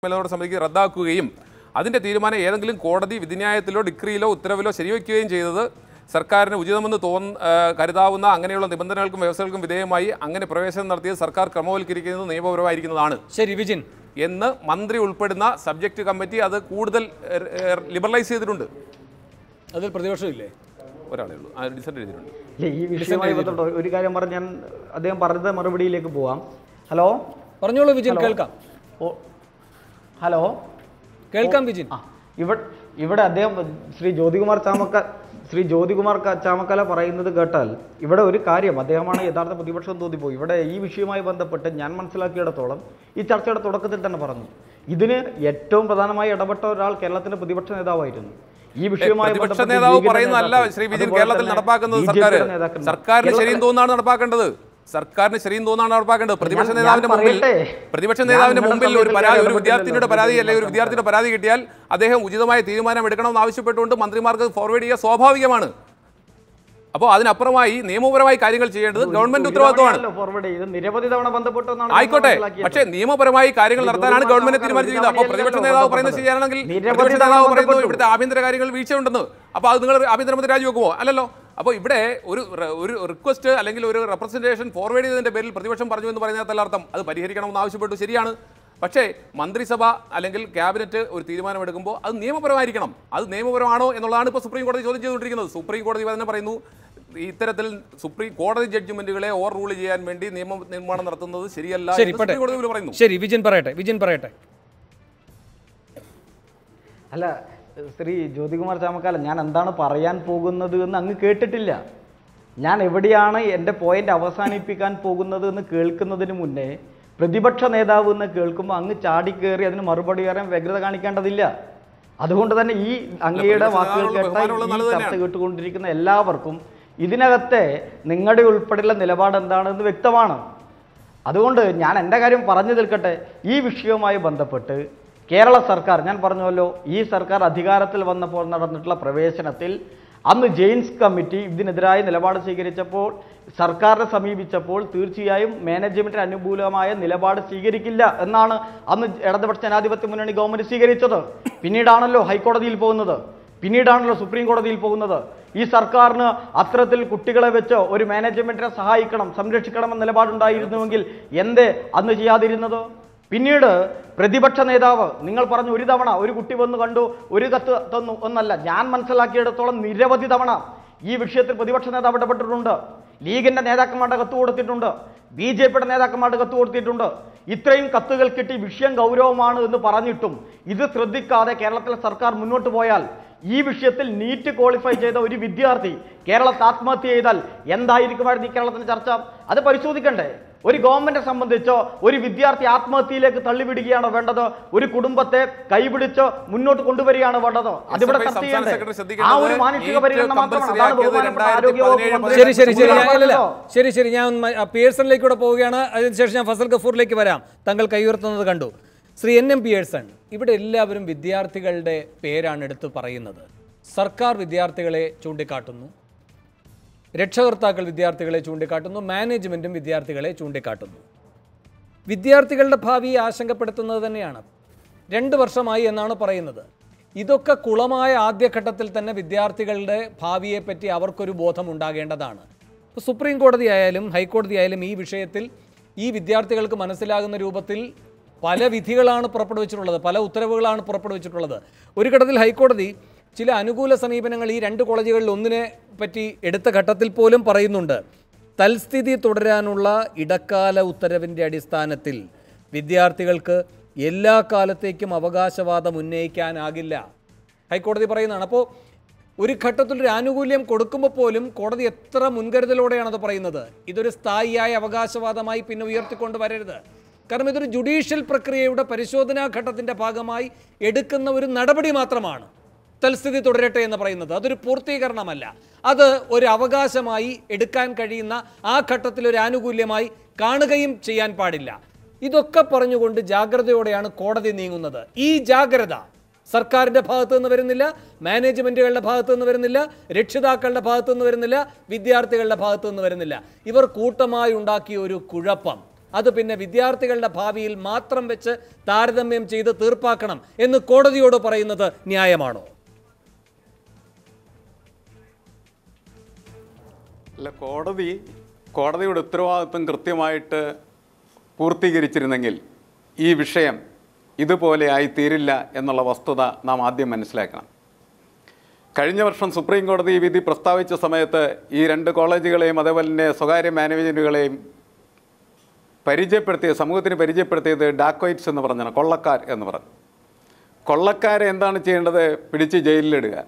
മേൽനോട്ട സമിതിക്ക് റദ്ദാക്കുകയും അതിന്റെ തീരുമാനം ഏതെങ്കിലും കോടതി വിധിന്യായത്തിലോ ഡിഗ്രിയിലോ ഉത്തരവിലോ ശരിവെക്കുകയും ചെയ്തത് സർക്കാരിന് ഉചിതമെന്ന് തോന്ന ആ, കരുതാവുന്ന അങ്ങനെയുള്ള നിബന്ധനകൾക്കും വ്യവസ്ഥകൾക്കും വിധേയമായി അങ്ങനെ പ്രവേശനം നടത്തിയത് സർക്കാർ ക്രമവൽക്കരിക്കുന്നത് നിയമപരമായിരിക്കുന്നതാണ് ശരി വിജിൻ എന്ന് മന്ത്രി ഉൾപ്പെടുന്ന സബ്ജക്റ്റ് കമ്മിറ്റി അത് കൂടുതൽ ലിബറലൈസ് ചെയ്തിട്ടുണ്ട് അതിൽ പ്രതിപക്ഷമില്ലേ ഒരാളേ ഉള്ളൂ ആ ഡിസന്റ് എഴുതിയിട്ടുണ്ട് ഇല്ല, ഈ വിഷയവുമായി ബന്ധപ്പെട്ട് ഒരു കാര്യം പറഞ്ഞ് ഞാൻ അദ്ദേഹം പറഞ്ഞത് മറുപടിയിലേക്ക് പോവാം ഹലോ പറഞ്ഞോളൂ വിജിൻ കേൾക്കാം ഓ ഹലോ കേൾക്കാം വിജിൻ ആ ഇവിടെ ഇവിടെ അദ്ദേഹം ശ്രീ ജ്യോതികുമാർ ചാമക്ക ശ്രീ ജ്യോതികുമാർ ക- ചാമക്കല പറയുന്നത് കേട്ടാൽ ഇവിടെ ഒരു കാര്യം അദ്ദേഹമാണ് യഥാർത്ഥ പ്രതിപക്ഷം തോന്നിപ്പോയി ഇവിടെ ഈ വിഷയവുമായി ബന്ധപ്പെട്ട് ഞാൻ മനസ്സിലാക്കിയിടത്തോളം ഈ ചർച്ചയുടെ തുടക്കത്തിൽ തന്നെ പറഞ്ഞു ഇതിന് ഏറ്റവും പ്രധാനമായി ഇടപെട്ട ഒരാൾ കേരളത്തിന്റെ പ്രതിപക്ഷ നേതാവായിരുന്നു ഈ വിഷയവുമായി പ്രതിപക്ഷ ബന്ധപ്പെട്ട് നേതാവ് ലീഗിന്റെ പറയുന്നതല്ല നേതാക്കൾ, ശ്രീ വിജയൻ അതുപോലെ കേരളത്തിൽ തന്നെ നടപ്പാക്കുന്നത് ബി ജെ സർക്കാർ പിയുടെ നേതാക്കന്മാർ. സർക്കാരിന് ശരിയും കേരളത്തിൽ- തോന്നാണ് നടപ്പാക്കേണ്ടത് സർക്കാരിന് ശരിയും തോന്നാണ് നടപ്പാക്കേണ്ടത് പ്രതിപക്ഷ ഞാൻ നേതാവിന്റെ മുമ്പിൽ പറയട്ടെ. പ്രതിപക്ഷ ഞാൻ നേതാവിന്റെ നിങ്ങളുടെ മുമ്പിൽ ഒരു സമയത്ത് പരാതി ഒരു ഇടപെട്ടില്ലല്ലോ. വിദ്യാർത്ഥിനിയുടെ പരാതി അല്ലെങ്കിൽ ഒരു വിദ്യാർത്ഥിയുടെ പരാതി കിട്ടിയാൽ അദ്ദേഹം ഉചിതമായ തീരുമാനം എടുക്കണമെന്ന് ആവശ്യപ്പെട്ടുകൊണ്ട് മന്ത്രിമാർക്ക് ഫോർവേഡ് ചെയ്യുക സ്വാഭാവികമാണ് അപ്പോൾ അതിനപ്പുറമായി നിയമപരമായി കാര്യങ്ങൾ ചെയ്യേണ്ടത് ഗവൺമെന്റ് ഉത്തരവാദിത്വമാണ് ഒരു ഫോർവേഡ് ചെയ്ത് നിരവധി തവണ ബന്ധപ്പെട്ടെന്നാണ് ഞാൻ ആയിക്കോട്ടെ മനസ്സിലാക്കിയത്. പക്ഷേ നിയമപരമായി കാര്യങ്ങൾ ഇത് നടത്താനാണ് ഗവൺമെന്റ് ഗവൺമെന്റ് സർക്കാർ തീരുമാനിച്ചിരിക്കുന്നത് അപ്പോൾ ഒരു പ്രതിപക്ഷ തവണ നേതാവ് പറയുന്നത് ബന്ധപ്പെട്ടു. ശരിയാണെങ്കിൽ നിരവധി പ്രതിപക്ഷ തവണ നേതാവ് പറയുന്നു ബന്ധപ്പെട്ടു. ഇവിടുത്തെ ആഭ്യന്തര കാര്യങ്ങളിൽ വീഴ്ചയുണ്ടെന്ന് അപ്പോൾ അത് നിങ്ങൾ ആഭ്യന്തരമന്ത്രി രാജിവെക്കുമോ അല്ലല്ലോ അപ്പോൾ ഇവിടെ ഒരു റെ- ഒരു റിക്വസ്റ്റ് അല്ലെങ്കിൽ ഒരു റെപ്രസെന്റേഷൻ ഫോർവേഡ് ചെയ്തതിന്റെ പേരിൽ പ്രതിപക്ഷം പറഞ്ഞു എന്ന് പറയുന്നതിൽ അർത്ഥം അത് പരിഹരിക്കണമെന്ന് ആവശ്യപ്പെട്ടു ശരിയാണ് പക്ഷേ മന്ത്രിസഭ അല്ലെങ്കിൽ ക്യാബിനറ്റ് ഒരു തീരുമാനമെടുക്കുമ്പോൾ അത് നിയമപരമായിരിക്കണം അത് നിയമപരമാണോ എന്നുള്ളതാണ് ഇപ്പോൾ സുപ്രീം കോടതി ചോദ്യം ചെയ്തുകൊണ്ടിരിക്കുന്നത് സുപ്രീം കോടതി തന്നെ പറയുന്നു ഇത്തരത്തിൽ സുപ്രീം കോടതി ജഡ്ജ്മെന്റുകളെ ഓവർ റൂൾ ചെയ്യാൻ വേണ്ടി നിയമ നിർമ്മാണം നടത്തുന്നത് ശരിയല്ല ശരി എന്ന് പട്ടെ സുപ്രീം കോടതി പോലും പറയുന്നു ശരി വിജിൻ പറയട്ടെ വിജിൻ പറയട്ടെ അല്ല ശ്രീ ജ്യോതികുമാർ ചാമക്കാല ഞാൻ എന്താണ് പറയാൻ പോകുന്നത് എന്ന് അങ്ങ് കേട്ടിട്ടില്ല ഞാൻ എവിടെയാണ് എൻ്റെ പോയിന്റ് അവസാനിപ്പിക്കാൻ പോകുന്നത് എന്ന് കേൾക്കുന്നതിന് മുന്നേ പ്രതിപക്ഷ നേതാവ് എന്ന് കേൾക്കുമ്പോൾ അങ്ങ് ചാടിക്കേറി അതിന് മറുപടി പറയാൻ വ്യഗ്രത കാണിക്കേണ്ടതില്ല അതുകൊണ്ട് തന്നെ ഈ അങ്ങയുടെ പ്രതിപക്ഷ വാക്കുകൾ നേതാവിനോട് കേട്ട ബഹുമാനമുള്ളത് ഈ നല്ലത് ചർച്ച തന്നെയാണ്. കേട്ടുകൊണ്ടിരിക്കുന്ന എല്ലാവർക്കും ഇതിനകത്തെ നിങ്ങളുടെ ഉൾപ്പെടെയുള്ള നിലപാട് എന്താണെന്ന് വ്യക്തമാണ് അതുകൊണ്ട് ഞാൻ എൻ്റെ കാര്യം പറഞ്ഞു നിൽക്കട്ടെ ഈ വിഷയവുമായി ബന്ധപ്പെട്ട് കേരള സർക്കാർ ഞാൻ പറഞ്ഞല്ലോ ഈ സർക്കാർ അധികാരത്തിൽ വന്നപ്പോൾ നടന്നിട്ടുള്ള പ്രവേശനത്തിൽ അന്ന് ജെയിൻസ് കമ്മിറ്റി ഇതിനെതിരായ നിലപാട് സ്വീകരിച്ചപ്പോൾ സർക്കാരിനെ സമീപിച്ചപ്പോൾ തീർച്ചയായും മാനേജ്മെന്റിന് അനുകൂലമായ നിലപാട് സ്വീകരിക്കില്ല എന്നാണ് അന്ന് ഇടതുപക്ഷ ജനാധിപത്യ മുന്നണി ഗവൺമെന്റ് സ്വീകരിച്ചത് പിന്നീടാണല്ലോ ഹൈക്കോടതിയിൽ പോകുന്നത് പിന്നീടാണല്ലോ സുപ്രീം കോടതിയിൽ പോകുന്നത് ഈ സർക്കാരിന് അത്തരത്തിൽ കുട്ടികളെ വെച്ച് ഒരു മാനേജ്മെന്റിനെ സഹായിക്കണം സംരക്ഷിക്കണം എന്ന നിലപാടുണ്ടായിരുന്നുവെങ്കിൽ എന്തേ അന്ന് ചെയ്യാതിരുന്നത് പിന്നീട് പ്രതിപക്ഷ നേതാവ് നിങ്ങൾ പറഞ്ഞു ഒരു തവണ ഒരു കുട്ടി വന്ന് കണ്ടു ഒരു കത്ത് തന്നു ഒന്നല്ല ഞാൻ മനസ്സിലാക്കിയിടത്തോളം നിരവധി തവണ ഈ വിഷയത്തിൽ പ്രതിപക്ഷ നേതാവ് ഇടപെട്ടിട്ടുണ്ട് ലീഗിന്റെ നേതാക്കന്മാരുടെ കത്ത് കൊടുത്തിട്ടുണ്ട് ബി ജെ പിയുടെ നേതാക്കന്മാരുടെ കത്ത് കൊടുത്തിട്ടുണ്ട് ഇത്രയും കത്തുകൾ കിട്ടി വിഷയം ഗൗരവമാണ് എന്ന് പറഞ്ഞിട്ടും ഇത് ശ്രദ്ധിക്കാതെ കേരളത്തിലെ സർക്കാർ മുന്നോട്ട് പോയാൽ ഈ വിഷയത്തിൽ നീറ്റ് ക്വാളിഫൈ ചെയ്ത ഒരു വിദ്യാർത്ഥി കേരളത്തിൽ ആത്മഹത്യ ചെയ്താൽ എന്തായിരിക്കുമായിരുന്നു ഈ കേരളത്തിന്റെ ചർച്ച അത് പരിശോധിക്കണ്ടേ ഒരു ഗവൺമെന്റിനെ സംബന്ധിച്ചോ ഒരു വിദ്യാർത്ഥി ആത്മഹത്യയിലേക്ക് തള്ളിവിടുകയാണോ വേണ്ടത് ഒരു കുടുംബത്തെ കൈപിടിച്ച് മുന്നോട്ട് കൊണ്ടുവരികയാണോ വേണ്ടത് അതിവിടെ SFI ചർച്ച സംസ്ഥാന ചെയ്യണ്ടേ സെക്രട്ടറി ആ ശ്രദ്ധിക്കേണ്ടത് ഒരു മാനുഷിക നീറ്റ് പരിഗണന മാത്രമാണ് compulsory അതാണ് ആക്കിയത് ബഹുമാനപ്പെട്ട ആരോഗ്യ 2017 വകുപ്പ് മന്ത്രി ശരി ശരി ശരി ഞാൻ പറഞ്ഞല്ലോ. അല്ലല്ല ശരി ശരി ഞാൻ ഒന്ന് മ- ആ പിയേഴ്സണിലേക്കൂടെ പോവുകയാണ് അതിനുശേഷം ഞാൻ ഫസൽ ഗഫൂറിലേക്ക് വരാം താങ്കൾ കൈയുയർത്തുന്നത് കണ്ടു ശ്രീ എൻ എം പിയേഴ്സൺ ഇവിടെ എല്ലാവരും വിദ്യാർത്ഥികളുടെ പേരാണ് എടുത്ത് പറയുന്നത് സർക്കാർ വിദ്യാർത്ഥികളെ ചൂണ്ടിക്കാട്ടുന്നു രക്ഷകർത്താക്കൾ വിദ്യാർത്ഥികളെ ചൂണ്ടിക്കാട്ടുന്നു മാനേജ്മെന്റും വിദ്യാർത്ഥികളെ ചൂണ്ടിക്കാട്ടുന്നു വിദ്യാർത്ഥികളുടെ ഭാവിയെ ആശങ്കപ്പെടുത്തുന്നത് തന്നെയാണ് രണ്ട് വർഷമായി എന്നാണ് പറയുന്നത് ഇതൊക്കെ കുളമായ ആദ്യഘട്ടത്തിൽ തന്നെ വിദ്യാർത്ഥികളുടെ ഭാവിയെപ്പറ്റി അവർക്കൊരു ബോധം ഉണ്ടാകേണ്ടതാണ് ഇപ്പോൾ സുപ്രീം കോടതി ആയാലും ഹൈക്കോടതി ആയാലും ഈ വിഷയത്തിൽ ഈ വിദ്യാർത്ഥികൾക്ക് മനസ്സിലാകുന്ന രൂപത്തിൽ പല വിധികളാണ് പുറപ്പെടുവിച്ചിട്ടുള്ളത് പല ഉത്തരവുകളാണ് പുറപ്പെടുവിച്ചിട്ടുള്ളത് ഒരു ഘട്ടത്തിൽ ഹൈക്കോടതി ചില അനുകൂല സമീപനങ്ങൾ ഈ രണ്ട് കോളേജുകളിൽ ഒന്നിനെ പറ്റി എടുത്ത ഘട്ടത്തിൽ പോലും പറയുന്നുണ്ട് തൽസ്ഥിതി തുടരാനുള്ള ഇടക്കാല ഉത്തരവിൻ്റെ അടിസ്ഥാനത്തിൽ വിദ്യാർത്ഥികൾക്ക് എല്ലാ കാലത്തേക്കും അവകാശവാദം ഉന്നയിക്കാനാകില്ല ഹൈക്കോടതി പറയുന്നതാണ് അപ്പോൾ ഒരു ഘട്ടത്തിൽ ഒരു ആനുകൂല്യം കൊടുക്കുമ്പോൾ പോലും കോടതി എത്ര മുൻകരുതലോടെയാണ് അത് പറയുന്നത് ഇതൊരു സ്ഥായിയായ അവകാശവാദമായി പിന്നെ ഉയർത്തിക്കൊണ്ട് വരരുത് കാരണം ഇതൊരു ജുഡീഷ്യൽ പ്രക്രിയയുടെ പരിശോധനാ ഘട്ടത്തിൻ്റെ ഭാഗമായി എടുക്കുന്ന ഒരു നടപടി മാത്രമാണ് തൽസ്ഥിതി തുടരട്ടെ എന്ന് പറയുന്നത് അതൊരു പൂർത്തീകരണമല്ല അത് ഒരു അവകാശമായി എടുക്കാൻ കഴിയുന്ന ആ ഘട്ടത്തിൽ ഒരു ആനുകൂല്യമായി കാണുകയും ചെയ്യാൻ പാടില്ല ഇതൊക്കെ പറഞ്ഞുകൊണ്ട് ജാഗ്രതയോടെയാണ് കോടതി നീങ്ങുന്നത് ഈ ജാഗ്രത സർക്കാരിന്റെ ഭാഗത്തു നിന്ന് വരുന്നില്ല മാനേജ്മെന്റുകളുടെ ഭാഗത്തു നിന്ന് വരുന്നില്ല രക്ഷിതാക്കളുടെ ഭാഗത്തു നിന്ന് വരുന്നില്ല വിദ്യാർത്ഥികളുടെ ഭാഗത്തു നിന്ന് വരുന്നില്ല ഇവർ കൂട്ടമായി ഉണ്ടാക്കിയ ഒരു കുഴപ്പം അത് പിന്നെ വിദ്യാർത്ഥികളുടെ ഭാവിയിൽ മാത്രം വെച്ച് താരതമ്യം ചെയ്ത് തീർപ്പാക്കണം എന്ന് കോടതിയോട് പറയുന്നത് ന്യായമാണോ അല്ല കോടതി കോടതിയുടെ ഉത്തരവാദിത്വം കൃത്യമായിട്ട് പൂർത്തീകരിച്ചിരുന്നെങ്കിൽ ഈ വിഷയം ഇതുപോലെ ആയി തീരില്ല എന്നുള്ള വസ്തുത നാം ആദ്യം മനസ്സിലാക്കണം കഴിഞ്ഞ വർഷം സുപ്രീം കോടതി ഈ വിധി പ്രസ്താവിച്ച സമയത്ത് ഈ രണ്ട് കോളേജുകളെയും അതേപോലെ തന്നെ സ്വകാര്യ മാനേജ്മെൻറ്റുകളെയും പരിചയപ്പെടുത്തിയ സമൂഹത്തിന് പരിചയപ്പെടുത്തിയത് ഡാക്കോയിറ്റ്സ് എന്ന് പറഞ്ഞാണ് കൊള്ളക്കാർ എന്ന് പറഞ്ഞു കൊള്ളക്കാരെ എന്താണ് ചെയ്യേണ്ടത് പിടിച്ച് ജയിലിലിടുക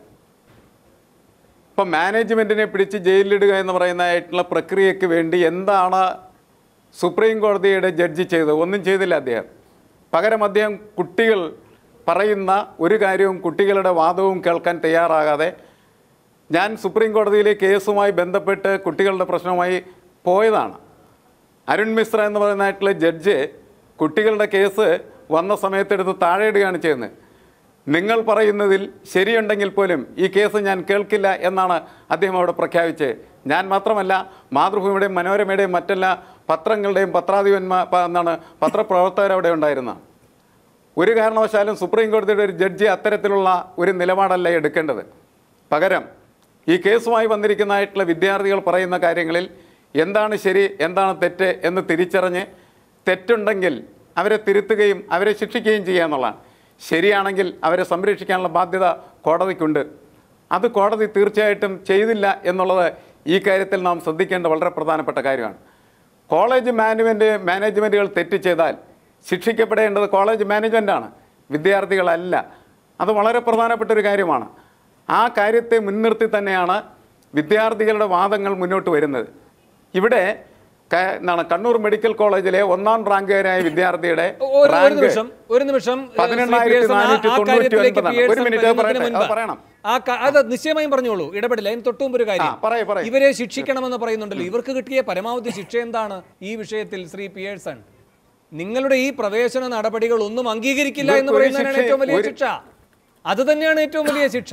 ഇപ്പം മാനേജ്മെൻറ്റിനെ പിടിച്ച് ജയിലിലിടുക എന്ന് പറയുന്നതായിട്ടുള്ള പ്രക്രിയയ്ക്ക് വേണ്ടി എന്താണ് സുപ്രീം കോടതിയുടെ ജഡ്ജി ചെയ്തത് ഒന്നും ചെയ്തില്ല അദ്ദേഹം പകരം അദ്ദേഹം കുട്ടികൾ പറയുന്ന ഒരു കാര്യവും കുട്ടികളുടെ വാദവും കേൾക്കാൻ തയ്യാറാകാതെ ഞാൻ സുപ്രീം കോടതിയിലെ കേസുമായി ബന്ധപ്പെട്ട് കുട്ടികളുടെ പ്രശ്നവുമായി പോയതാണ് അരുൺ മിശ്ര എന്ന് പറയുന്നതായിട്ടുള്ള ജഡ്ജ് കുട്ടികളുടെ കേസ് വന്ന സമയത്തെടുത്ത് താഴെ ഇടുകയാണ് ചെയ്യുന്നത് നിങ്ങൾ പറയുന്നതിൽ ശരിയുണ്ടെങ്കിൽ പോലും ഈ കേസ് ഞാൻ കേൾക്കില്ല എന്നാണ് അദ്ദേഹം അവിടെ പ്രഖ്യാപിച്ചത് ഞാൻ മാത്രമല്ല മാതൃഭൂമിയുടെയും മനോരമയുടെയും മറ്റെല്ലാ പത്രങ്ങളുടെയും പത്രാധിപന്മാർ പ- എന്താണ് പത്രപ്രവർത്തകർ അവിടെ ഉണ്ടായിരുന്ന ഒരു കാരണവശാലും സുപ്രീം കോടതിയുടെ ഒരു ജഡ്ജി അത്തരത്തിലുള്ള ഒരു നിലപാടല്ല എടുക്കേണ്ടത് പകരം ഈ കേസുമായി വന്നിരിക്കുന്നതായിട്ടുള്ള വിദ്യാർത്ഥികൾ പറയുന്ന കാര്യങ്ങളിൽ എന്താണ് ശരി എന്താണ് തെറ്റ് എന്ന് തിരിച്ചറിഞ്ഞ് തെറ്റുണ്ടെങ്കിൽ അവരെ തിരുത്തുകയും അവരെ ശിക്ഷിക്കുകയും ചെയ്യുക എന്നുള്ളതാണ് ശരിയാണെങ്കിൽ അവരെ സംരക്ഷിക്കാനുള്ള ബാധ്യത കോടതിക്കുണ്ട് അത് കോടതി തീർച്ചയായിട്ടും ചെയ്തില്ല എന്നുള്ളത് ഈ കാര്യത്തിൽ നാം ശ്രദ്ധിക്കേണ്ട വളരെ പ്രധാനപ്പെട്ട കാര്യമാണ് കോളേജ് മാനേജ്മെൻറ്റ് മാനേജ്മെൻറ്റുകൾ തെറ്റ് ചെയ്താൽ ശിക്ഷിക്കപ്പെടേണ്ടത് കോളേജ് മാനേജ്മെൻറ്റാണ് വിദ്യാർത്ഥികളല്ല അത് വളരെ പ്രധാനപ്പെട്ട ഒരു കാര്യമാണ് ആ കാര്യത്തെ മുൻനിർത്തി തന്നെയാണ് വിദ്യാർത്ഥികളുടെ വാദങ്ങൾ മുന്നോട്ട് വരുന്നത് ഇവിടെ ക- എന്താണ് കണ്ണൂർ മെഡിക്കൽ കോളേജിലെ ഒന്നാം റാങ്കുകാരായ വിദ്യാർത്ഥിയുടെ ഒരു ഒരു റാങ്ക് നിമിഷം ഒരു നിമിഷം ഏഹ്, ശ്രീ പതിനെണ്ണായിരത്തി പിയേഴ്സൺ, ആ- നാനൂറ്റി ആ തൊണ്ണൂറ്റി കാര്യത്തിലേക്ക് ഒൻപതാണ്. പിയേഴ്സൺ ഒരു മിനിറ്റ് വരുന്നതിന് പറയട്ടെ, അത് മുൻപ് പറയണം. ആ ക- അത് നിശ്ചയമായും പറഞ്ഞോളൂ ഇടപെടില്ല അതിന് തൊട്ടുമുമ്പ് ഒരു കാര്യം ആ, പറയൂ, പറയൂ. ഇവരെ ശിക്ഷിക്കണമെന്ന് പറയുന്നുണ്ടല്ലോ ഇവർക്ക് കിട്ടിയ പരമാവധി ശിക്ഷ എന്താണ് ഈ വിഷയത്തിൽ ശ്രീ പിയേഴ്സൺ നിങ്ങളുടെ ഈ പ്രവേശന നടപടികൾ ഒന്നും അംഗീകരിക്കില്ല എന്ന് ഇവർക്ക് ഒരു പറയുന്നതാണ് ശിക്ഷ- ഏറ്റവും വലിയ ഒരു- ശിക്ഷ അത് തന്നെയാണ് ഏറ്റവും വലിയ ശിക്ഷ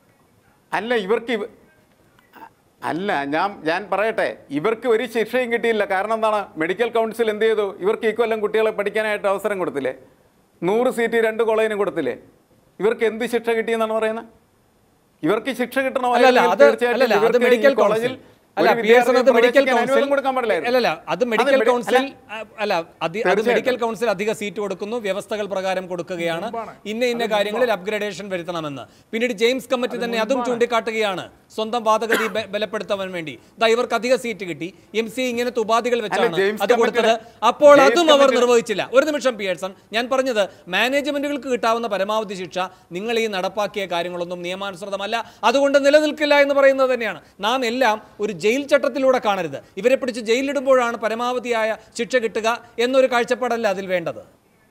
അല്ല ഇവർക്ക് ഇവ- അല്ല ഞാൻ ഞാൻ പറയട്ടെ ഇവർക്ക് ഒരു ശിക്ഷയും കിട്ടിയില്ല കാരണം എന്താണ് മെഡിക്കൽ കൗൺസിൽ എന്ത് ചെയ്തു ഇവർക്ക് ഈ കൊല്ലം കുട്ടികളെ പഠിക്കാനായിട്ട് അവസരം കൊടുത്തില്ലേ നൂറ് സീറ്റ് രണ്ട് കോളേജിനും കൊടുത്തില്ലേ ഇവർക്ക് എന്ത് ശിക്ഷ കിട്ടിയെന്നാണ് പറയുന്നത് ഇവർക്ക് ശിക്ഷ അല്ലല്ല കിട്ടണമല്ലെങ്കിൽ അത് തീർച്ചയായിട്ടും അല്ലല്ല അത് ഇവർക്ക് ഈ മെഡിക്കൽ കോളേജിൽ കൗൺസിൽ അല്ല ഒരു പിയേഴ്സൺ അത് വിദ്യാർത്ഥിയെ മെഡിക്കൽ പ്രവേശിക്കാൻ കൗൺസിൽ അനുവാദം കൊടുക്കാൻ പാടില്ലായിരുന്നു. അല്ലല്ല അത് മെഡിക്കൽ മെഡി- കൗൺസിൽ അല്ല, അ- അല്ല അത് അത് തീർച്ചയായിട്ടും. മെഡിക്കൽ കൗൺസിൽ അധിക സീറ്റ് കൊടുക്കുന്നു വ്യവസ്ഥകൾ പ്രകാരം കൊടുക്കുകയാണ് ഇന്ന ഇന്ന കാര്യങ്ങളിൽ അപ്ഗ്രഡേഷൻ വരുത്തണമെന്ന് പിന്നീട് ജെയിംസ് കമ്മിറ്റി തന്നെ അതും ചൂണ്ടിക്കാട്ടുകയാണ് സ്വന്തം വാദഗതി ബ- ബലപ്പെടുത്താൻ വേണ്ടി ദാ ഇവർക്ക് അധിക സീറ്റ് കിട്ടി എം സി ഇങ്ങനത്തെ ഉപാധികൾ വെച്ചാണ് ജെയിംസ് അത് കൊടുത്തത് കമ്മിറ്റിയുടെ- അപ്പോൾ ജെയിംസ് അതും അവർ കമ്മിറ്റിയുടെ- നിർവഹിച്ചില്ല ഒരു നിമിഷം പിയേഴ്സൺ ഞാൻ പറഞ്ഞത് മാനേജ്മെന്റുകൾക്ക് കിട്ടാവുന്ന പരമാവധി ശിക്ഷ നിങ്ങൾ ഈ നടപ്പാക്കിയ കാര്യങ്ങളൊന്നും നിയമാനുസൃതമല്ല അതുകൊണ്ട് നിലനിൽക്കില്ല എന്ന് പറയുന്നത് തന്നെയാണ് നാം എല്ലാം ഒരു ജയിൽ ചട്ടത്തിലൂടെ കാണരുത് ഇവരെ പിടിച്ച് ജയിലിടുമ്പോഴാണ് പരമാവധിയായ ശിക്ഷ കിട്ടുക എന്നൊരു കാഴ്ചപ്പാടല്ല അതിൽ വേണ്ടത്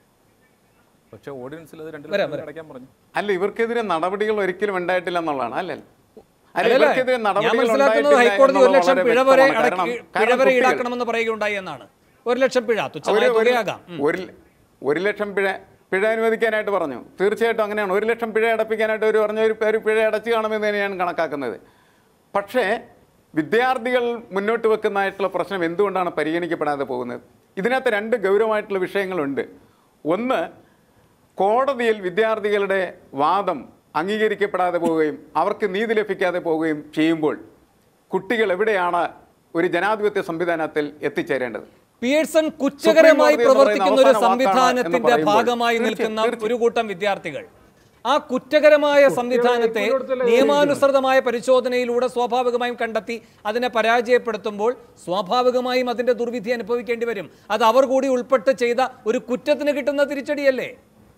പക്ഷേ ഓഡിയൻസിൽ അത് രണ്ട് വരാം, ലക്ഷം വരാം. അടയ്ക്കാൻ പറഞ്ഞു അല്ല ഇവർക്കെതിരെ നടപടികൾ ഒരിക്കലും ഉണ്ടായിട്ടില്ല എന്നുള്ളതാണ് അല്ലേ അല്ല അല്ലല്ല, ഇവർക്കെതിരെ ഞാൻ നടപടികൾ മനസ്സിലാക്കുന്നത് ഉണ്ടായിട്ടില്ല ഹൈക്കോടതി ഒരു എന്നുള്ളത് ലക്ഷം വളരെ പിഴ വരെ വ്യക്തമാണ്. അടക്കി കാരണം- പിഴ കാരണം വരെ കുട്ടികൾ- ഈടാക്കണമെന്ന് പറയുകയുണ്ടായി എന്നാണ് ഒരു ലക്ഷം പിഴ തുച്ഛമായ ഒരു- ഒരു- തുകയാകാം ഉം. ഒരു ഒരു ലക്ഷം പിഴ പിഴ അനുവദിക്കാനായിട്ട് പറഞ്ഞു തീർച്ചയായിട്ടും അങ്ങനെയാണ് ഒരു ലക്ഷം പിഴ അടപ്പിക്കാനായിട്ട് ഒരു പറഞ്ഞ ഒരു ഒരു പിഴ അടച്ചു കാണുമെന്ന് തന്നെയാണ് കണക്കാക്കുന്നത് പക്ഷേ വിദ്യാർത്ഥികൾ മുന്നോട്ട് വെക്കുന്നതായിട്ടുള്ള പ്രശ്നം എന്തുകൊണ്ടാണ് പരിഗണിക്കപ്പെടാതെ പോകുന്നത് ഇതിനകത്ത് രണ്ട് ഗൗരവമായിട്ടുള്ള വിഷയങ്ങളുണ്ട് ഒന്ന് കോടതിയിൽ വിദ്യാർത്ഥികളുടെ വാദം അംഗീകരിക്കപ്പെടാതെ പോവുകയും അവർക്ക് നീതി ലഭിക്കാതെ പോവുകയും ചെയ്യുമ്പോൾ കുട്ടികൾ എവിടെയാണ് ഒരു ജനാധിപത്യ സംവിധാനത്തിൽ എത്തിച്ചേരേണ്ടത് പിയേഴ്സൺ കുറ്റകരമായി സുപ്രീം കോടതി എന്ന് പ്രവർത്തിക്കുന്ന ഒരു പറയുന്ന അവസാന സംവിധാനത്തിന്റെ വാക്കാണ് എന്ന് ഭാഗമായി പറയുമ്പോൾ നിൽക്കുന്ന തീർച്ചയായും, ഒരു കൂട്ടം വിദ്യാർത്ഥികൾ ആ കുറ്റകരമായ സംവിധാനത്തെ നിയമാനുസൃതമായ പരിശോധനയിലൂടെ സ്വാഭാവികമായും കണ്ടെത്തി അതിനെ പരാജയപ്പെടുത്തുമ്പോൾ സ്വാഭാവികമായും അതിന്റെ ദുർവിധി അനുഭവിക്കേണ്ടി വരും അത് അവർ കൂടി ഉൾപ്പെട്ട് ചെയ്ത ഒരു കുറ്റത്തിന് കിട്ടുന്ന തിരിച്ചടിയല്ലേ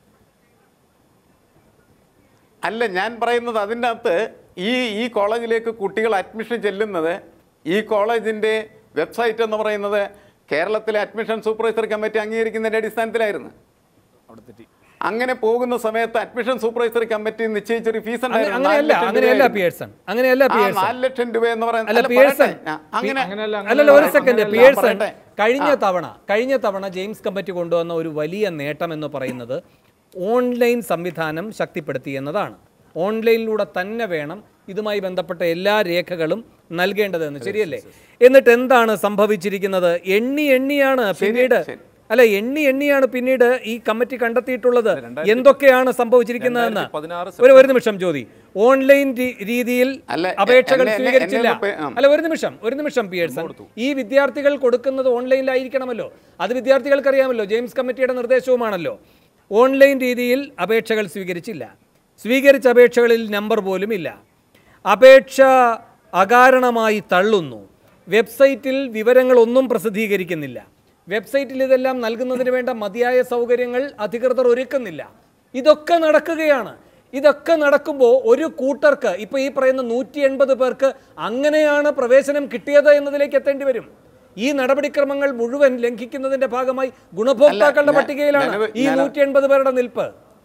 അല്ല ഞാൻ പറയുന്നത് അതിൻ്റെ അകത്ത് ഈ ഈ കോളേജിലേക്ക് കുട്ടികൾ അഡ്മിഷൻ ചെല്ലുന്നത് ഈ കോളേജിൻ്റെ വെബ്സൈറ്റ് എന്ന് പറയുന്നത് കേരളത്തിലെ അഡ്മിഷൻ സൂപ്പർവൈസർ കമ്മിറ്റി അംഗീകരിക്കുന്നതിൻ്റെ അടിസ്ഥാനത്തിലായിരുന്നു അവിടെ തെറ്റി അങ്ങനെ പോകുന്ന സമയത്ത് അഡ്മിഷൻ സൂപ്പർവൈസറി കമ്മിറ്റി നിശ്ചയിച്ചൊരു ഫീസ് അങ്ങ- അങ്ങനെയല്ല അങ്ങനെയല്ല പിയേഴ്സൺ അങ്ങനെയല്ല പിയേഴ്സൺ നാല് ലക്ഷം രൂപ എന്ന് പറയുന്നത് അല്ല അല്ല, പിയേഴ്സൺ പറയട്ടെ. ആ, അങ്ങനെ അല്ലല്ല ഒരു സെക്കൻഡ് അങ്ങനെയല്ല, പിയേഴ്സൺ പറയട്ടെ. കഴിഞ്ഞ തവണ കഴിഞ്ഞ തവണ ജെയിംസ് കമ്മിറ്റി കൊണ്ടുവന്ന ഒരു വലിയ നേട്ടം എന്ന് പറയുന്നത് ഓൺലൈൻ സംവിധാനം ശക്തിപ്പെടുത്തി എന്നതാണ് ഓൺലൈനിലൂടെ തന്നെ വേണം ഇതുമായി ബന്ധപ്പെട്ട എല്ലാ രേഖകളും നൽകേണ്ടതെന്ന് ശരിയല്ലേ എന്നിട്ട് എന്താണ് സംഭവിച്ചിരിക്കുന്നത് എണ്ണി എണ്ണിയാണ് പിന്നീട് ശരി. അല്ല എണ്ണി എണ്ണിയാണ് പിന്നീട് ഈ കമ്മിറ്റി കണ്ടെത്തിയിട്ടുള്ളത് എന്തൊക്കെയാണ് സംഭവിച്ചിരിക്കുന്നതെന്ന് 2016 ഒരു ഒരു നിമിഷം ജ്യോതി ഓൺലൈൻ രീ- രീതിയിൽ അല്ല, എ- അപേക്ഷകൾ എന്നെ- എന്നെ- സ്വീകരിച്ചില്ല എന്നെ ഒന്ന് പേ- ആ. അല്ല ഒരു നിമിഷം ഒരു നിമിഷം പിയേഴ്സൺ ഈ വിദ്യാർത്ഥികൾ കൊടുക്കുന്നത് ഓൺലൈനിലായിരിക്കണമല്ലോ അത് വിദ്യാർത്ഥികൾക്ക് അറിയാമല്ലോ ജെയിംസ് കമ്മിറ്റിയുടെ നിർദ്ദേശവുമാണല്ലോ ഓൺലൈൻ രീതിയിൽ അപേക്ഷകൾ സ്വീകരിച്ചില്ല സ്വീകരിച്ച അപേക്ഷകളിൽ നമ്പർ പോലും ഇല്ല അപേക്ഷ അകാരണമായി തള്ളുന്നു വെബ്സൈറ്റിൽ വിവരങ്ങളൊന്നും പ്രസിദ്ധീകരിക്കുന്നില്ല വെബ്സൈറ്റിൽ ഇതെല്ലാം നൽകുന്നതിന് വേണ്ട മതിയായ സൗകര്യങ്ങൾ അധികൃതർ ഒരുക്കുന്നില്ല ഇതൊക്കെ നടക്കുകയാണ് ഇതൊക്കെ നടക്കുമ്പോൾ ഒരു കൂട്ടർക്ക് ഇപ്പൊ ഈ പറയുന്ന നൂറ്റി എൺപത് പേർക്ക് അങ്ങനെയാണ് പ്രവേശനം കിട്ടിയത് എന്നതിലേക്ക് എത്തേണ്ടി വരും ഈ നടപടിക്രമങ്ങൾ മുഴുവൻ ലംഘിക്കുന്നതിന്റെ ഭാഗമായി ഗുണഭോക്താക്കളുടെ ഞാൻ- പട്ടികയിലാണ് ഞാനത്- ഈ ഞാന- നൂറ്റി എൺപത് പേരുടെ നിൽപ്പ്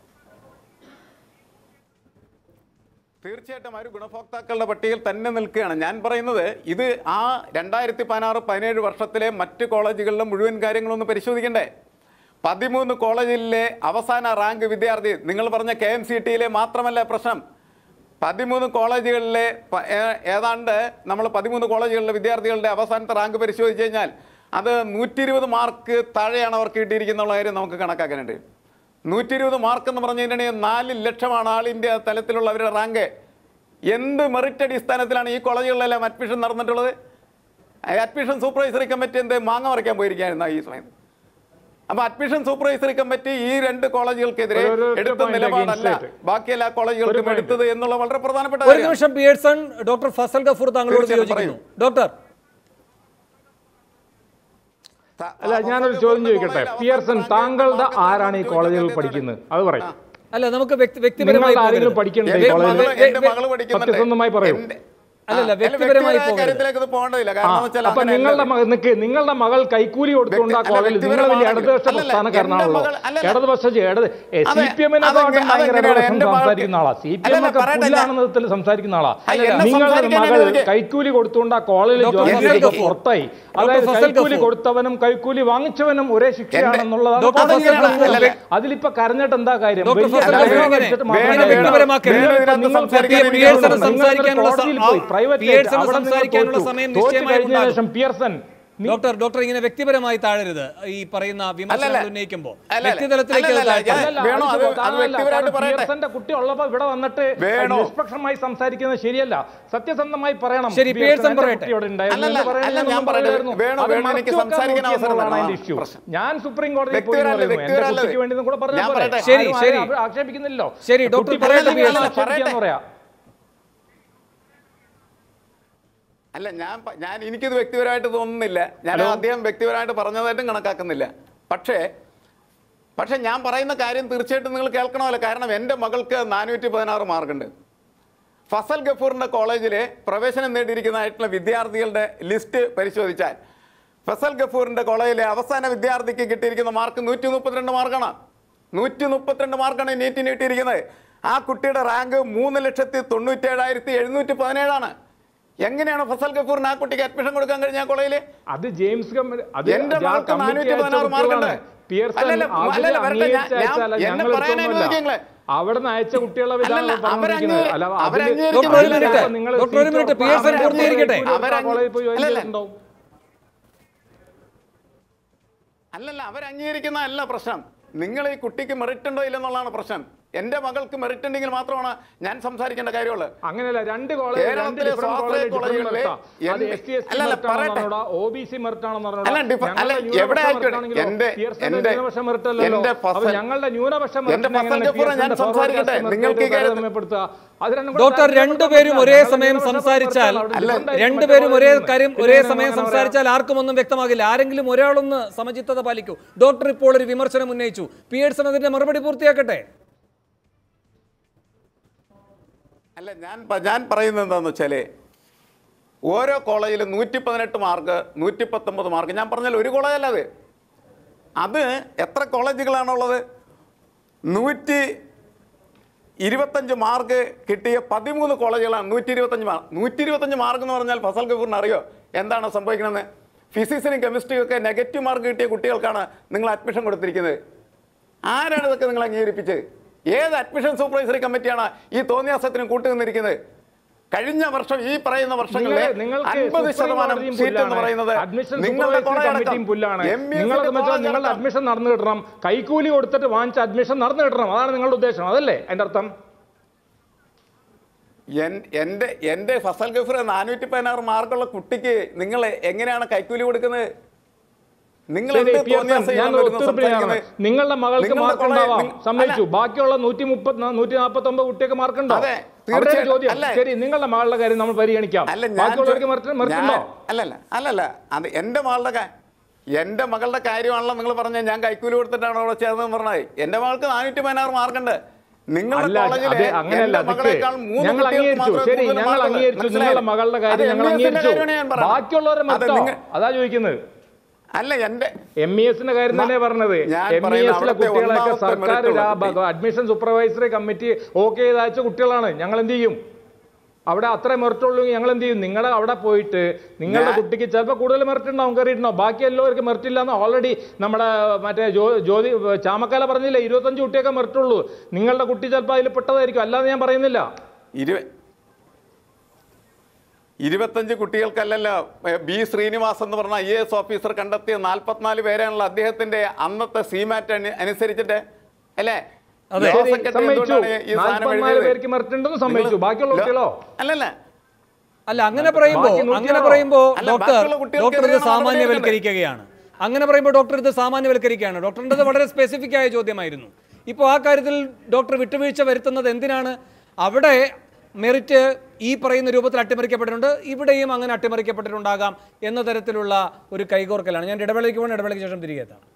തീർച്ചയായിട്ടും ആ ഒരു ഗുണഭോക്താക്കളുടെ പട്ടികയിൽ തന്നെ നിൽക്കുകയാണ് ഞാൻ പറയുന്നത് ഇത് ആ രണ്ടായിരത്തി പതിനാറ് പതിനേഴ് വർഷത്തിലെ മറ്റ് കോളേജുകളിലെ മുഴുവൻ കാര്യങ്ങളൊന്ന് പരിശോധിക്കണ്ടേ പതിമൂന്ന് കോളേജിലെ അവസാന റാങ്ക് വിദ്യാർത്ഥി നിങ്ങൾ പറഞ്ഞ കെ എം സി ടിയിലെ മാത്രമല്ല പ്രശ്നം പതിമൂന്ന് കോളേജുകളിലെ പ- ഏ- ഏതാണ്ട് നമ്മൾ പതിമൂന്ന് കോളേജുകളിലെ വിദ്യാർത്ഥികളുടെ അവസാനത്തെ റാങ്ക് പരിശോധിച്ച് കഴിഞ്ഞാൽ അത് നൂറ്റി ഇരുപത് മാർക്ക് താഴെയാണ് അവർക്ക് കിട്ടിയിരിക്കുന്ന കാര്യം നമുക്ക് കണക്കാക്കാനുണ്ട് നൂറ്റി ഇരുപത് മാർക്ക് എന്ന് പറഞ്ഞു കഴിഞ്ഞിട്ടുണ്ടെങ്കിൽ നാല് ലക്ഷമാണ് ആൾ ഇന്ത്യ തലത്തിലുള്ള അവരുടെ റാങ്ക് എന്ത് മെറിറ്റ് അടിസ്ഥാനത്തിലാണ് ഈ കോളേജുകളിലെല്ലാം അഡ്മിഷൻ നടന്നിട്ടുള്ളത് അഡ്മിഷൻ സൂപ്പർവൈസറി കമ്മിറ്റി എന്ത് മാങ്ങ മറിക്കാൻ പോയിരിക്കുകയായിരുന്നു ഈ സമയത്ത് അപ്പൊ അഡ്മിഷൻ സൂപ്പർവൈസറി കമ്മിറ്റി ഈ രണ്ട് കോളേജുകൾക്കെതിരെ ഒരു- ഒരു- ഒരു എടുത്ത point നിലപാടല്ല against it. ബാക്കി എല്ലാ കോളേജുകൾക്കും point. എടുത്തത് എന്നുള്ള വളരെ പ്രധാനപ്പെട്ട ഒരു കാര്യമാണ്. നിമിഷം പിയേഴ്സൺ ഡോക്ടർ ഫസൽ ഗഫൂർ താങ്കളോട് തീർച്ചയായും യോജിക്കുന്നു ഡോക്ടർ ത- അല്ല ഞാനൊരു ചോദ്യം ചോദിക്കട്ടെ പിയർസൺ താങ്കളുടെ ആരാണ് ഈ കോളേജുകളിൽ പഠിക്കുന്നത് അത് പറയും അല്ല നമുക്ക് വ്യക്തി വ്യക്തിപരമായി നിങ്ങൾ ആരെങ്കിലും പോകരുത്. പഠിക്കണ്ടേ ഈ എന്റെ കോളേജിൽ മകള് എന്റെ മകള് പഠിക്കുന്നുണ്ട്. സത്യസന്ധമായി പറയൂ. എന്റെ- അല്ലല്ല, ആ, വ്യക്തിപരമായി വ്യക്തിപരമായ പോകരുത്. കാര്യത്തിലേക്ക് ഇത് പോകേണ്ടതില്ല കാരണം എന്ന് വെച്ചാൽ അപ്പൊ അങ്ങനെയല്ല നിങ്ങളുടെ ഇത്. മകൾ നിക്ക് നിങ്ങളുടെ മകൾ കൈക്കൂലി കൊടുത്തുകൊണ്ട് ആ വ്യക്തി- കോളേജിൽ അല്ല, നിങ്ങൾ വലിയ വ്യക്തിപരമാണെങ്കിൽ- ഇടതുപക്ഷ അല്ലല്ല, പ്രസ്ഥാനക്കാരനാണല്ലോ എന്റെ മകൾ- അല്ലല്ല. ഇടതുപക്ഷ ഇടത് സി അതെ, പി എമ്മിനെ അതെങ്ങനെ- ഭയങ്കര അതെങ്ങനെയാണ് ഇടതുപക്ഷം എന്റെ മകൾക്ക്? സംസാരിക്കുന്ന ആളാ സി പി എം അല്ലല്ല, ഒക്കെ പറയട്ടെ, പുല്ലാണ് ഞാൻ- നേതൃത്വത്തിൽ സംസാരിക്കുന്ന ആളാ അല്ല, എന്നെ നിങ്ങളുടെ സംസാരിക്കാനേ മകൾ എനിക്ക്. കൈക്കൂലി കൊടുത്തുകൊണ്ട് ആ കോളേജിൽ ഡോക്ടർ ജോയിൻ ഫസൽ ചെയ്ത് ഗഫൂർ. പുറത്തായി ഡോക്ടർ അതായത് ഫസൽ കൈക്കൂലി ഗഫൂർ. കൊടുത്തവനും കൈക്കൂലി വാങ്ങിച്ചവനും ഒരേ ശിക്ഷയാണെന്നുള്ളതാണ് ഡോക്ടർ ഫസൽ കോടതിയുടെ ഗഫൂർ. പ്രശ്നം. അല്ലല്ല. അതിലിപ്പോ കരഞ്ഞിട്ട് എന്താ കാര്യം ഡോക്ടർ വലിയ ഫസൽ അല്ലാതെ ഗഫൂർ ഇങ്ങനെ വെച്ചിട്ട് വേണം, മാത്രമല്ല. വേണം. വ്യക്തിപരമാക്കരുത്. നിങ്ങൾ ഇതിനകത്ത് നിങ്ങൾ സംസാരിക്കാൻ നിങ്ങൾ പിയേഴ്സണ് നിങ്ങൾ സംസാരിക്കാനുള്ള കോടതിയിൽ സ- പോയി, ആ, private പിയേഴ്സണ് ആയിട്ട് അവിടെ നിങ്ങൾ സംസാരിക്കാനുള്ള തോറ്റു. സമയം തോറ്റ് നിശ്ചയമായും കഴിഞ്ഞതിന് ഉണ്ടാകും. ശേഷം പിയർസൺ നീ- ഡോക്ടർ ഡോക്ടർ ഇങ്ങനെ വ്യക്തിപരമായി താഴരുത് ഈ പറയുന്ന വിമർശനങ്ങൾ അല്ലല്ല. ഉന്നയിക്കുമ്പോൾ അല്ലല്ല. വ്യക്തിതലത്തിലേക്ക് അല്ലല്ല, അത് താഴ്ത്തരുത്. ഞാൻ- അല്ലല്ല, വേണോ? അത് അത് അത് വ്യക്തിപരമായിട്ട് കാരണം പറയട്ടെ. പിയർസന്റെ കുട്ടി ഉള്ളപ്പോ ഇവിടെ വന്നിട്ട് വേണോ? നിഷ്പക്ഷമായി സംസാരിക്കുന്നത് ശരിയല്ല സത്യസന്ധമായി പറയണം ശരി, പിയർസൺ പിയർസൺ എന്റെ പറയട്ടെ. കുട്ടി ഇവിടെ ഉണ്ടായിരുന്നു അല്ലല്ല, എന്ന് പറയാൻ അല്ല, ഞാൻ ഞാൻ ഒന്നും പറയട്ടെ. പറയായിരുന്നു. വേണോ, അത് വേണോ, മറച്ചു എനിക്ക് വെക്കാൻ സംസാരിക്കാൻ നോക്കി അവസരം എന്നുള്ളതാണ് തരണം. അതിന്റെ issue. പ്രശ്നം. ഞാൻ സുപ്രീം കോടതിയിൽ പോയി വ്യക്തിപരമല്ല, എന്ന് പറയുന്നു. എന്റെ വ്യക്തിപരമല്ല. കുട്ടിക്ക് വേണ്ടി കൂടെ ഞാൻ പറഞ്ഞാൽ പറയട്ടെ. ശരി, ആരും ശരി. ആരെയും ആക്ഷേപിക്കുന്നില്ലോ ശരി, ഡോക്ടർ കുട്ടി പറയട്ടെ, പറയുന്നത് പിയർസൺ. ഞാൻ ആക്ഷേപിക്കാന്ന് പറയാം അല്ല ഞാൻ പ- ഞാൻ എനിക്കിത് വ്യക്തിപരമായിട്ട് തോന്നുന്നില്ല ഞാൻ അദ്ദേഹം വ്യക്തിപരമായിട്ട് പറഞ്ഞതായിട്ടും കണക്കാക്കുന്നില്ല പക്ഷേ പക്ഷേ ഞാൻ പറയുന്ന കാര്യം തീർച്ചയായിട്ടും നിങ്ങൾ കേൾക്കണമല്ലോ കാരണം എൻ്റെ മകൾക്ക് നാനൂറ്റി പതിനാറ് മാർക്കുണ്ട് ഫസൽ ഗഫൂറിൻ്റെ കോളേജിൽ പ്രവേശനം നേടിയിരിക്കുന്നതായിട്ടുള്ള വിദ്യാർത്ഥികളുടെ ലിസ്റ്റ് പരിശോധിച്ചാൽ ഫസൽ ഗഫൂറിൻ്റെ കോളേജിലെ അവസാന വിദ്യാർത്ഥിക്ക് കിട്ടിയിരിക്കുന്ന മാർക്ക് നൂറ്റി മുപ്പത്തിരണ്ട് മാർക്കാണ് നൂറ്റി മുപ്പത്തിരണ്ട് മാർക്കാണ് നീറ്റിന് കിട്ടിയിരിക്കുന്നത് ആ കുട്ടിയുടെ റാങ്ക് മൂന്ന് ലക്ഷത്തി തൊണ്ണൂറ്റേഴായിരത്തി എഴുന്നൂറ്റി പതിനേഴാണ് എങ്ങനെയാണ് ഫസൽ ഗഫൂറിന് ആ കുട്ടിക്ക് അഡ്മിഷൻ കൊടുക്കാൻ കഴിഞ്ഞ ആ കോളേജിൽ അത് ജെയിംസ് കമ്മ- അത് എന്റെ ആ മകൾക്ക് കമ്മിറ്റി നാനൂറ്റി അയച്ച പതിനാറ് കുട്ടികളാണ്. മാർക്കുണ്ട്. പിയർസൺ അല്ലല്ല, അവര് അല്ലല്ല, വരട്ടെ, ഞാൻ- അംഗീകരിച്ച ഞാൻ- അയച്ചാല എന്നെ ഞങ്ങൾ പറയാൻ എടുത്തൊന്നുമല്ല. അനുവദിക്കങ്ങളെ. അവിടെ നിന്ന് അയച്ച കുട്ടികളെ അല്ലല്ല, വിധാനം പറഞ്ഞിരിക്കുന്നത്. അവരങ്ങ് അല്ല, അവരങ്ങ് അതില് ഡോക്ടർ ഒരു അതില് മിനിറ്റ്. നിങ്ങൾ ഡോക്ടർ ഒരു മിനിറ്റ്. സീറ്റ് പിയർസൺ അവരങ്ങ് പൂർത്തീകരിക്കട്ടെ. അവരങ്ങ് കോളേജിൽ പോയി ജോയിൻ അല്ലല്ല. ചെയ്തിട്ടുണ്ടാവും. അല്ലല്ല അവരംഗീകരിക്കുന്ന അല്ല പ്രശ്നം നിങ്ങൾ ഈ കുട്ടിക്ക് മെറിറ്റ് ഉണ്ടോ ഇല്ലെന്നുള്ളതാണ് പ്രശ്നം എൻ്റെ മകൾക്ക് മെറിറ്റ് ഉണ്ടെങ്കിൽ മാത്രമാണ് ഞാൻ സംസാരിക്കേണ്ട കാര്യമുള്ളൂ അങ്ങനെയല്ല രണ്ട് കോളേജ് രണ്ട് കേരളത്തിലെ ഡിഫറെന്റ് സ്വാശ്രയ കോളേജ് ഡിഫറെന്റ് കോളേജുകളിലെ മെറിറ്റാ. അത് എന്ത്- എസ് സി എസ് ടി അല്ലല്ല, മെറിറ്റ് ആണെന്ന് പറയട്ടെ. പറഞ്ഞോടാ ഒ ബി സി മെറിറ്റ് ആണെന്ന് അല്ല, പറഞ്ഞോടാ ഡിഫ- ഞങ്ങളുടെ അല്ല, ന്യൂനപക്ഷ എവിടെ ആയിക്കോട്ടെ. മെറിറ്റാണെങ്കിലോ എൻ്റെ- പിയർസന്റെ എൻ്റെ- ന്യൂനപക്ഷ മെറിറ്റല്ലല്ലോ എൻ്റെ അപ്പൊ ഫസൽ- ഞങ്ങളുടെ ന്യൂനപക്ഷ എൻ്റെ മെറിറ്റിനെ ഫസൽ എങ്ങനെ ഗഫൂർ ഞാൻ പിയർസന്റെ സംസാരിക്കട്ടെ. ഫോർവേഡ് നിങ്ങൾക്ക് ഈ മെറിറ്റ് കാര്യത്തിൽ- താരതമ്യപ്പെടുത്തുക? അത് രണ്ടും കൂടെ ഡോക്ടർ താരതമ്യപ്പെടുത്താൻ രണ്ടുപേരും പറ്റില്ല. ഒരേ ഞങ്ങളുടെ സമയം ന്യൂനപക്ഷ സംസാരിച്ചാൽ മെറിറ്റ് അവിടെ different ആയിരിക്കും രണ്ടുപേരും മറ്റേ ഒരേ കോളേജിൽ കാര്യം നിന്ന്. ഒരേ പിന്നെ സമയം എങ്ങനെ പറയാം? സംസാരിച്ചാൽ ആർക്കും ഒന്നും വ്യക്തമാകില്ല ആരെങ്കിലും ഒരാളൊന്ന് സമചിത്തത പാലിക്കൂ ഡോക്ടർ ഇപ്പോൾ ഒരു വിമർശനം ഉന്നയിച്ചു പിയേഴ്സൺ അതിന്റെ മറുപടി പൂർത്തിയാക്കട്ടെ അല്ല ഞാൻ പ- ഞാൻ പറയുന്നത് എന്താണെന്ന് വെച്ചാൽ ഓരോ കോളേജിലും നൂറ്റി പതിനെട്ട് മാർക്ക് നൂറ്റി പത്തൊമ്പത് മാർക്ക് ഞാൻ പറഞ്ഞാൽ ഒരു കോളേജല്ല അത് അത് എത്ര കോളേജുകളാണുള്ളത് നൂറ്റി ഇരുപത്തഞ്ച് മാർക്ക് കിട്ടിയ പതിമൂന്ന് കോളേജുകളാണ് നൂറ്റി ഇരുപത്തഞ്ച് മാർക്ക് നൂറ്റി ഇരുപത്തഞ്ച് മാർക്ക് എന്ന് പറഞ്ഞാൽ ഫസൽ ഗഫൂറിന് അറിയോ എന്താണ് സംഭവിക്കണമെന്ന് ഫിസിക്സിനും കെമിസ്ട്രിയും ഒക്കെ നെഗറ്റീവ് മാർക്ക് കിട്ടിയ കുട്ടികൾക്കാണ് നിങ്ങൾ അഡ്മിഷൻ കൊടുത്തിരിക്കുന്നത് ആരാണ് ഇതൊക്കെ നിങ്ങൾ അംഗീകരിപ്പിച്ചത് ഏത് അഡ്മിഷൻ സൂപ്പർവൈസറി കമ്മിറ്റിയാണ് ഈ തോന്നിയാസത്തിന് കൂട്ടുനിന്നിരിക്കുന്നത് കഴിഞ്ഞ വർഷം ഈ പറയുന്ന വർഷങ്ങളിലെ നിങ്ങൾ- നിങ്ങൾക്ക് അൻപത് സുപ്രീം ശതമാനം കോടതിയും സീറ്റ് എന്ന് പുല്ലാണ്. പറയുന്നത് അഡ്മിഷൻ നിങ്ങളുടെ സൂപ്പർവൈസറി കൊള്ളയടക്കം. കമ്മിറ്റിയും പുല്ലാണ് എം ഇ എസിന്റെ നിങ്ങളത് വെച്ചാൽ നിങ്ങളുടെ കൊള്ളയടക്കം. അഡ്മിഷൻ നടന്നു കിട്ടണം കൈക്കൂലി കൊടുത്തിട്ട് വാങ്ങിച്ച അഡ്മിഷൻ നടന്നു കിട്ടണം അതാണ് നിങ്ങളുടെ ഉദ്ദേശം അതല്ലേ അതിന്റെ അർത്ഥം എൻ- എന്റെ എന്റെ ഫസൽ ഗഫർ നാനൂറ്റി പതിനാറ് മാർക്കുള്ള കുട്ടിക്ക് നിങ്ങൾ എങ്ങനെയാണ് കൈക്കൂലി കൊടുക്കുന്നത് നിങ്ങൾ ശരി എന്ത് പിയർസൺ തോന്നിയാസം ഞാൻ ആണ് വരുന്നത് ഒത്തുതീർപ്പിലാണ് സംസാരിക്കുന്നത്? നിങ്ങളുടെ മകൾക്ക് നിങ്ങളുടെ മാർക്ക് കൊള്ളയെ- ഉണ്ടാവാം നിങ്ങ- സമ്മതിച്ചു അല്ല, ബാക്കിയുള്ള നൂറ്റി മുപ്പത് നൂറ്റി നാൽപ്പത്തി ഒമ്പത് കുട്ടിയൊക്കെ മാർക്ക് ഉണ്ടോ അതെ, അവിടെ ഒരു തീർച്ചയായും. ചോദ്യം അല്ല. ശരി നിങ്ങളുടെ മകളുടെ കാര്യം നമ്മൾ പരിഗണിക്കാം അല്ല ഞാൻ ബാക്കിയുള്ളവർക്ക് ചോ- മെറിറ്റ് മെറിറ്റ് ഉണ്ടോ ഞാൻ- അല്ലല്ല അല്ലല്ല അത് എന്റെ മകളുടെ കാ- എന്റെ മകളുടെ കാര്യമാണല്ലോ നിങ്ങൾ പറഞ്ഞത് ഞാൻ കൈക്കൂലി കൊടുത്തിട്ടാണ് അവിടെ ചേർന്നെന്ന് പറഞ്ഞത് എന്റെ മകൾക്ക് നാനൂറ്റി പതിനാറ് മാർക്കുണ്ട് നിങ്ങളുടെ അല്ല കോളേജിലെ അതെ അങ്ങനെയല്ല എന്റെ അതിക്ക് മകളേക്കാൾ മൂന്ന് ഞങ്ങൾ കുട്ടികൾക്ക് അംഗീകരിച്ചു മാത്രമേ ശരി കൂടുതൽ ഞങ്ങൾ മാർക്കുള്ളൂ. അംഗീകരിച്ചു മനസ്സിലായോ? നിങ്ങളുടെ മകളുടെ അത് കാര്യം ഞങ്ങൾ എം ഇ എസിന്റെ അംഗീകരിച്ചു കാര്യമാണ് ഞാൻ പറഞ്ഞത്. ബാക്കിയുള്ളവരെ അത് മെറിറ്റോ നിങ്ങ- അതാ ചോദിക്കുന്നത് അല്ല എന്റെ എം ഇ എസിന്റെ കാര്യം തന്നെ പറഞ്ഞത് ഞാൻ എം ഇ പറയുന്ന എസിലെ അവിടുത്തെ കുട്ടികളെയൊക്കെ ഒന്നാമത്തെ സർക്കാർ മെറിറ്റ് ഉള്ള കുട്ടി. അഡ്മിഷൻ സൂപ്പർവൈസറി കമ്മിറ്റി ഓക്കെ ചെയ്ത് അയച്ച കുട്ടികളാണ് ഞങ്ങൾ എന്ത് ചെയ്യും അവിടെ അത്ര മെറിറ്റ് ഉള്ളൂ ഞങ്ങൾ എന്ത് ചെയ്യും നിങ്ങളുടെ അവിടെ പോയിട്ട് നിങ്ങളുടെ ഞാൻ- കുട്ടിക്ക് ചിലപ്പോൾ കൂടുതൽ മെറിറ്റ് ഉണ്ടാവും കയറിയിട്ടുണ്ടാവും ബാക്കി എല്ലാവർക്കും മെറിറ്റ് ഇല്ലാന്ന് ഓൾറെഡി നമ്മുടെ മറ്റേ ജോ ജ്യോതി ചാമക്കാല പറഞ്ഞില്ലേ ഇരുപത്തഞ്ച് കുട്ടിയൊക്കെ മെറിറ്റ് ഉള്ളൂ നിങ്ങളുടെ കുട്ടി ചിലപ്പോൾ അതിൽ പെട്ടതായിരിക്കും അല്ലാതെ ഞാൻ പറയുന്നില്ല ഇരു ഇരുപത്തഞ്ച് കുട്ടികൾക്കല്ലല്ലോ ഏ, ബി ശ്രീനിവാസ് എന്ന് പറഞ്ഞ ഐ എ എസ് ഓഫീസർ കണ്ടെത്തിയ നാൽപ്പത്തിനാല് പേരാണല്ലോ അദ്ദേഹത്തിന്റെ അന്നത്തെ സീമാറ്റ് അനു- അനുസരിച്ചിട്ട് അല്ലേ അതെ. ലോ ശരി, സെക്രട്ടറി സമ്മതിച്ചു എന്തുകൊണ്ടാണ് ഈ സാധനം നാൽപ്പത്തിനാല് എഴുതിയത്? പേർക്ക് മെറിറ്റ് ഉണ്ടെന്ന് സമ്മതിച്ചു നിങ്ങൾ- ബാക്കിയുള്ള ലോ- കുട്ടികളോ അല്ലല്ല അല്ല അങ്ങനെ പറയുമ്പോൾ ബാക്കി നൂറ്റിയാറോ? അങ്ങനെ പറയുമ്പോൾ അല്ല, ഡോക്ടർ ബാക്കിയുള്ള കുട്ടികൾക്ക് ഡോക്ടർ ഇത് എതിരെയാണ് നടപടി സാമാന്യവൽക്കരിക്കുകയാണ് അങ്ങനെ പറയുമ്പോൾ ഡോക്ടർ ഇത് സാമാന്യവൽക്കരിക്കുകയാണ് ഡോക്ടറിൻ്റെത് വളരെ സ്പെസിഫിക് ആയ ചോദ്യമായിരുന്നു ഇപ്പോൾ ആ കാര്യത്തിൽ ഡോക്ടർ വിട്ടുവീഴ്ച വരുത്തുന്നത് എന്തിനാണ് അവിടെ മെറിറ്റ് ഈ പറയുന്ന രൂപത്തിൽ അട്ടിമറിക്കപ്പെട്ടിട്ടുണ്ട് ഇവിടെയും അങ്ങനെ അട്ടിമറിക്കപ്പെട്ടിട്ടുണ്ടാകാം എന്ന തരത്തിലുള്ള ഒരു കൈകോർക്കലാണ് ഞാൻ ഇടവേളയ്ക്ക് പോകണം ഇടവേളയ്ക്ക് ശേഷം തിരികെ എത്താം